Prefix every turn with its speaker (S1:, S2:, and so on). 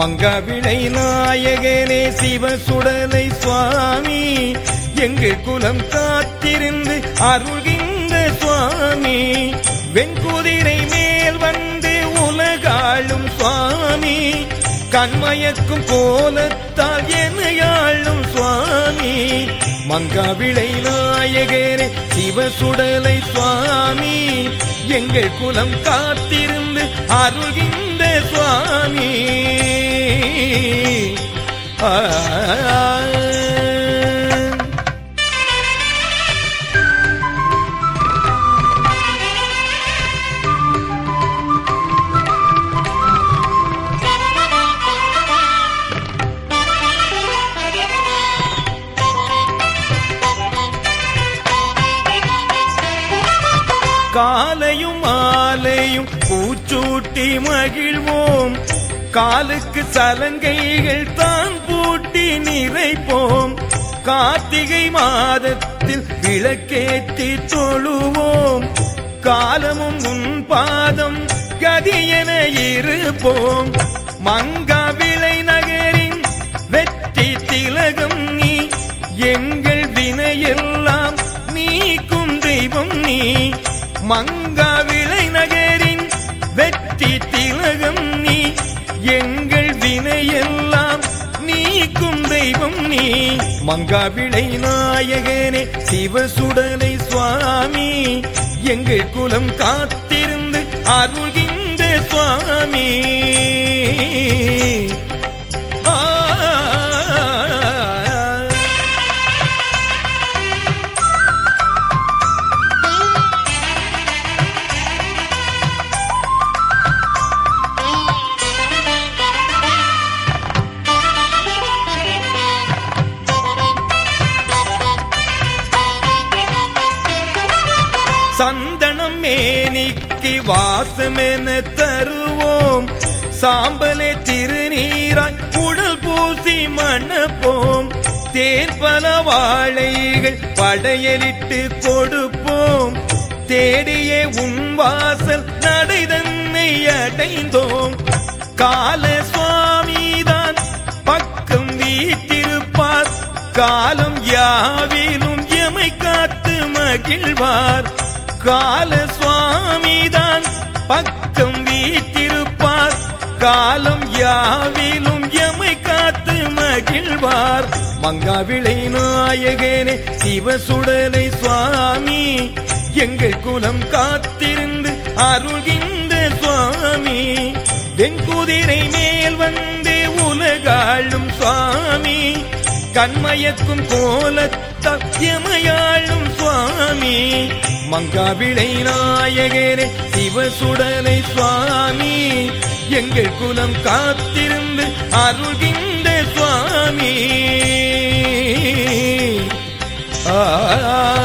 S1: மங்கவிளை நாயகனே சிவசுடலை சுவாமி எங்கள் குலம் காத்திருந்து அருள்கின்ற சுவாமி வெண்குதிரை மேல் வந்து உலகாளும் சுவாமி கண்மயக்கும் கோலத்தால் என்னையாளும் சுவாமி மங்காவிளை நாயகரே சிவசுடலை சுவாமி எங்கள் குலம் காத்திருந்து அருள்கின்ற சுவாமி ஆ காலையும் மாலையும் பூச்சூட்டி மகிழ்வோம் காலுக்கு சலங்கைகள் தான் பூட்டி நிறைப்போம் கார்த்திகை மாதத்தில் விளக்கேற்றி தொழுவோம் காலமும் உன் பாதம் கதியென இருப்போம் மங்காவிளை நகரின் வெற்றி திலகம் நீ எங்கள் வினையெல்லாம் நீக்கும் தெய்வம் நீ மங்காவிளை நகரின் வெற்றி திலகம் நீ எங்கள் வினையெல்லாம் நீக்கும் தெய்வம் நீ மங்காவிளை நாயகனே சிவசுடலை சுவாமி எங்கள் குலம் காத்திருந்து அருள்கின்ற சுவாமி ஆ சந்தனம் மேனிக்கு வாசமென தருவோம் சாம்பலே திருநீராய் உடல் பூசி மணப்போம் தேன்பல வாழைகள் படையலிட்டு கொடுப்போம் தேடியே உன் வாசல் நடை தன்னை அடைந்தோம் கால சுவாமிதான் பக்கம் வீட்டிருப்பார் காலம் யாவிலும் எமை காத்து மகிழ்வார் கால சுவாமிதான் பக்கம் வீட்டிருப்பார் காலம் யாவிலும் எமை காத்து மகிழ்வார் மங்காவிளை நாயகனே சிவசுடலை சுவாமி எங்கள் குலம் காத்திருந்து அருள்கின்ற சுவாமி வெண்குதிரை மேல் வந்து உலகாளும் சுவாமி கண்மயக்கும் கோலத்தயமையாளும் சுவாமி மங்காவிளை நாயகரே சிவசுடலை சுவாமி எங்கள் குலம் காத்திருந்து அருள்கின்ற சுவாமி ஆ